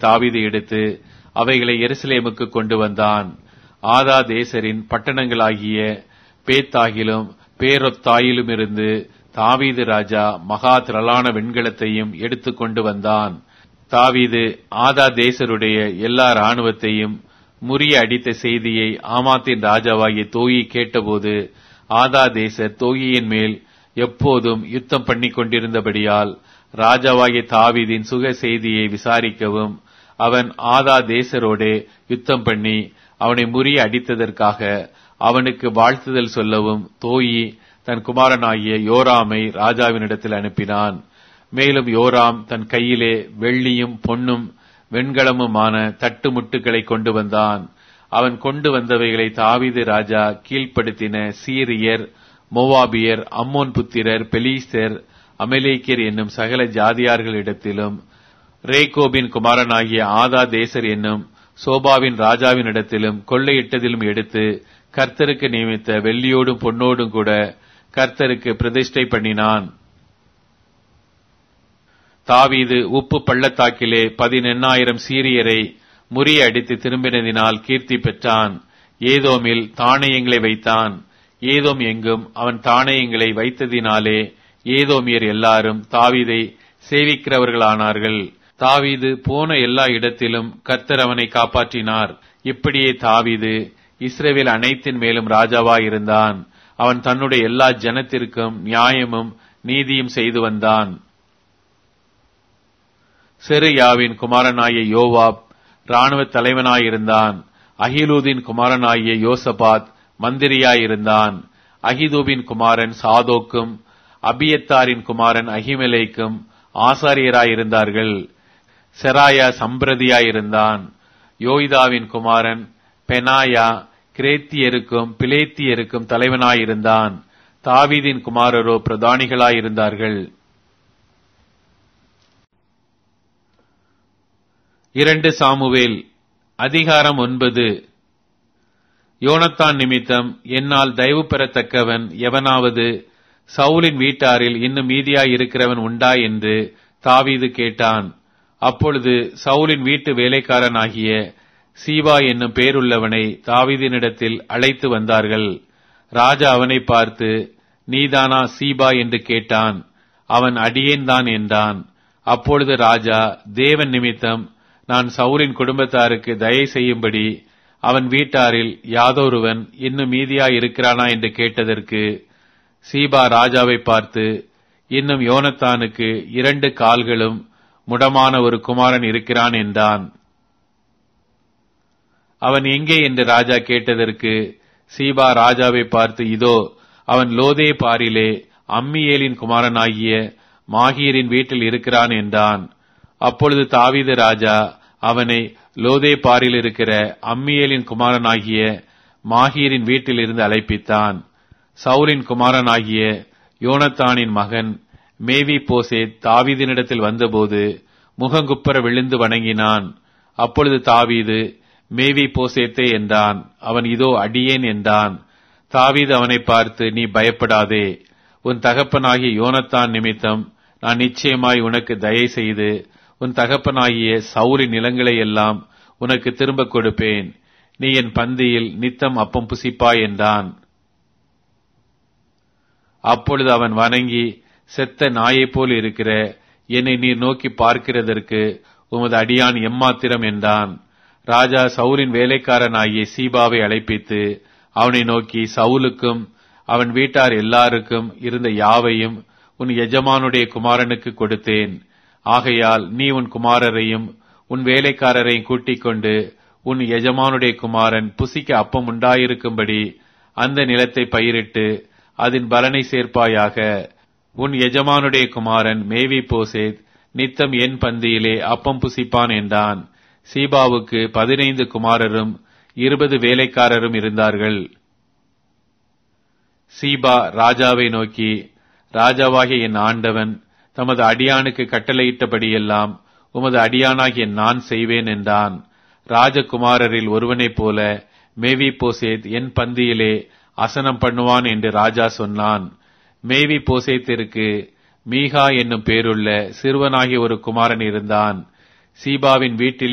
தாவீது எடுத்து அவைகளை எருசலேமுக்கு கொண்டு வந்தான் ஆதா தேசரின் பட்டணங்களாகிய பேத்தாகிலும் பேரொத்தாயிலும் இருந்து தாவீது ராஜா மகா திரளான வெண்கலத்தையும் எடுத்து கொண்டு வந்தான் தாவீது ஆதா தேசருடைய எல்லா இராணுவத்தையும் முறிய அடித்த செய்தியை ஆமாத்தின் ராஜாவாகிய தோயி கேட்டபோது ஆதா தேசர் தோயியின் மேல் எப்போதும் யுத்தம் பண்ணி கொண்டிருந்தபடியால் ராஜாவாகிய தாவீதின் சுக செய்தியை விசாரிக்கவும் அவன் ஆதா தேசரோடே யுத்தம் பண்ணி அவனை முறிய அடித்ததற்காக அவனுக்கு வாழ்த்துதல் சொல்லவும் தோயி தன் குமாரனாகிய யோராமை ராஜாவினிடத்தில் அனுப்பினான் மேலும் யோராம் தன் கையிலே வெள்ளியும் பொன்னும் வெண்கலமுமான தட்டு முட்டுகளை கொண்டு வந்தான் அவன் கொண்டு வந்தவைகளை தாவீது ராஜா கீழ்ப்படுத்தின சீரியர் மோவாபியர் அம்மோன் புத்திரர் பெலீஸ்தர் அமலேக்கியர் என்னும் சகல ஜாதியார்களிடத்திலும் ரேகோபின் குமாரனாகிய ஆதா தேசர் என்னும் சோபாவின் ராஜாவினிடத்திலும் கொள்ளையிட்டதிலும் எடுத்து கர்த்தருக்கு நியமித்த வெள்ளியோடும் பொன்னோடும் கூட கர்த்தருக்கு பிரதிஷ்டை பண்ணினான் தாவீது உப்பு பள்ளத்தாக்கிலே பதினெண்ணாயிரம் சீரியரை முறிய அடித்து திரும்பினதினால் கீர்த்தி பெற்றான் ஏதோமில் தானியங்களை வைத்தான் ஏதோம் எங்கும் அவன் தானியங்களை வைத்ததினாலே ஏதோமியர் எல்லாரும் தாவீதை சேவிக்கிறவர்களானார்கள் தாவீது போன எல்லா இடத்திலும் கர்த்தர் அவனை காப்பாற்றினார் இப்படியே தாவீது இஸ்ரேவேல் அனைத்தின் மேலும் ராஜாவாயிருந்தான் அவன் தன்னுடைய எல்லா ஜனத்திற்கும் நியாயமும் நீதியும் செய்து வந்தான் செருயாவின் குமாரனாகிய யோவாப் இராணுவ தலைவனாயிருந்தான் அகிலூதின் குமாரனாகிய யோசபாத் மந்திரியாயிருந்தான் அகிதூபின் குமாரன் சாதோக்கும் அபியத்தாரின் குமாரன் அகிமலைக்கும் ஆசாரியராயிருந்தார்கள் செராயா சம்பிரதியாயிருந்தான் யோய்தாவின் குமாரன் பெனாயா கிரேத்தியருக்கும் பிலேத்தியருக்கும் தலைவனாயிருந்தான் தாவீதின் குமாரரோ பிரதானிகளாயிருந்தார்கள் இரண்டு சாமுவேல் அதிகாரம் ஒன்பது யோனத்தான் நிமித்தம் என்னால் தயவு பெறத்தக்கவன் எவனாவது சவுலின் வீட்டாரில் இன்னும் மீதியாய் இருக்கிறவன் உண்டா என்று தாவீது கேட்டான் அப்பொழுது சவுலின் வீட்டு வேலைக்காரனாகிய சீபா என்னும் பேருள்ளவனை தாவீதினிடத்தில் அழைத்து வந்தார்கள் ராஜா அவனை பார்த்து நீதானா சீபா என்று கேட்டான் அவன் அடியேன்தான் என்றான் அப்பொழுது ராஜா தேவன் நிமித்தம் நான் சவுலின் குடும்பத்தாருக்கு தயை செய்யும்படி அவன் வீட்டாரில் யாதொருவன் இன்னும் மீதியாய் இருக்கிறானா என்று கேட்டதற்கு சீபா ராஜாவை பார்த்து இன்னும் யோனத்தானுக்கு இரண்டு கால்களும் முடமான ஒரு குமாரன் இருக்கிறான் என்றான் அவன் எங்கே என்று ராஜா கேட்டதற்கு சீபா ராஜாவை பார்த்து இதோ அவன் லோதே பாரிலே அம்மியேலின் குமாரனாகிய மாகீரின் வீட்டில் இருக்கிறான் என்றான் அப்பொழுது தாவீது ராஜா அவனை லோதே பாரில் இருக்கிற அம்மியேலின் குமாரனாகிய மாகீரின் வீட்டில் இருந்து அழைப்பித்தான் சவுலின் குமாரனாகிய யோனத்தானின் மகன் மேவி போசே தாவீதினிடத்தில் வந்தபோது முகங்குப்புற விழுந்து வணங்கினான் அப்பொழுது தாவீது மேவி போசேத்தே என்றான் அவன் இதோ அடியேன் என்றான் தாவீது அவனை பார்த்து நீ பயப்படாதே உன் தகப்பனாகிய யோனத்தான் நிமித்தம் நான் நிச்சயமாய் உனக்கு தயை செய்து உன் தகப்பனாகிய சவுலின் நிலங்களை எல்லாம் உனக்கு திரும்ப கொடுப்பேன் நீ என் பந்தியில் நித்தம் அப்பம் புசிப்பாய் என்றான் அப்பொழுது அவன் வணங்கி செத்த நாயைப் போல் இருக்கிற என்னை நீர் நோக்கி பார்க்கிறதற்கு உமது அடியான் எம்மாத்திரம் என்றான் ராஜா சவுலின் வேலைக்காரனாகிய சீபாவை அழைப்பித்து அவனை நோக்கி சவுலுக்கும் அவன் வீட்டார் எல்லாருக்கும் இருந்த யாவையும் உன் எஜமானுடைய குமாரனுக்கு கொடுத்தேன் ஆகையால் நீ உன் குமாரரையும் உன் வேலைக்காரரையும் கூட்டிக் கொண்டு உன் எஜமானுடைய குமாரன் புசிக்க அப்பம் உண்டாயிருக்கும்படி அந்த நிலத்தை பயிரிட்டு அதன் பலனை சேர்ப்பாயாக உன் எஜமானுடைய குமாரன் மேவி போசேத் நித்தம் என் பந்தியிலே அப்பம் புசிப்பான் என்றான் சீபாவுக்கு பதினைந்து குமாரரும் இருபது வேலைக்காரரும் இருந்தார்கள் சீபா ராஜாவை நோக்கி ராஜாவாகிய என் ஆண்டவன் தமது அடியானுக்கு கட்டளையிட்டபடியெல்லாம் உமது அடியானாகிய நான் செய்வேன் என்றான் ராஜகுமாரரில் ஒருவனைப் போல மேவி போசேத் என் பந்தியிலே அசனம் பண்ணுவான் என்று ராஜா சொன்னான் மேவி போசேத்திற்கு மீகா என்னும் பேருள்ள சிறுவனாகிய ஒரு குமாரன் இருந்தான் சீபாவின் வீட்டிலே